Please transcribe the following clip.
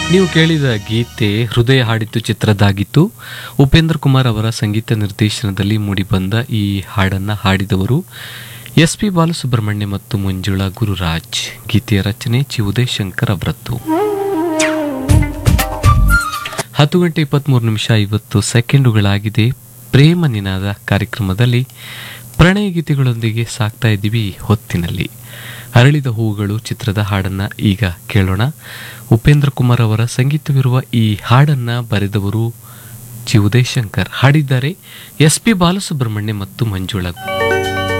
ನೀವು ಕೇಳಿದ ಗೀತೆ ಹೃದಯ ಹಾಡಿತು ಚಿತ್ರದಾಗಿತ್ತು ಉಪೇಂದ್ರ ಕುಮಾರ್ ಅವರ ಸಂಗೀತ ನಿರ್ದೇಶನದಲ್ಲಿ ಮೂಡಿಬಂದ ಈ ಹಾಡನ್ನ ಹಾಡಿದವರು ಎಸ್ ಪಿ ಬಾಲಸುಬ್ರಹ್ಮಣ್ಯ ಮತ್ತು ಮಂಜುಳಾ ಗುರುರಾಜ್ ಗೀತೆಯ ರಚನೆ ಚಿ ಉದಯ್ ಶಂಕರ್ ಅವರದ್ದು ಹತ್ತು ಗಂಟೆ ಇಪ್ಪತ್ತ್ಮೂರು ನಿಮಿಷ ಐವತ್ತು ಸೆಕೆಂಡುಗಳಾಗಿದೆ ಪ್ರೇಮ ನಿನಾದ ಕಾರ್ಯಕ್ರಮದಲ್ಲಿ ಪ್ರಣಯ ಗೀತೆಗಳೊಂದಿಗೆ ಸಾಕ್ತಾ ಇದ್ದೀವಿ ಹೊತ್ತಿನಲ್ಲಿ ಅರಳಿದ ಹೂವುಗಳು ಚಿತ್ರದ ಹಾಡನ್ನ ಈಗ ಕೇಳೋಣ ಉಪೇಂದ್ರ ಕುಮಾರ್ ಅವರ ಸಂಗೀತವಿರುವ ಈ ಹಾಡನ್ನ ಬರೆದವರು ಜಿ ಉದಯ್ ಶಂಕರ್ ಹಾಡಿದ್ದಾರೆ ಎಸ್ ಪಿ ಬಾಲಸುಬ್ರಹ್ಮಣ್ಯ ಮತ್ತು ಮಂಜುಳಾ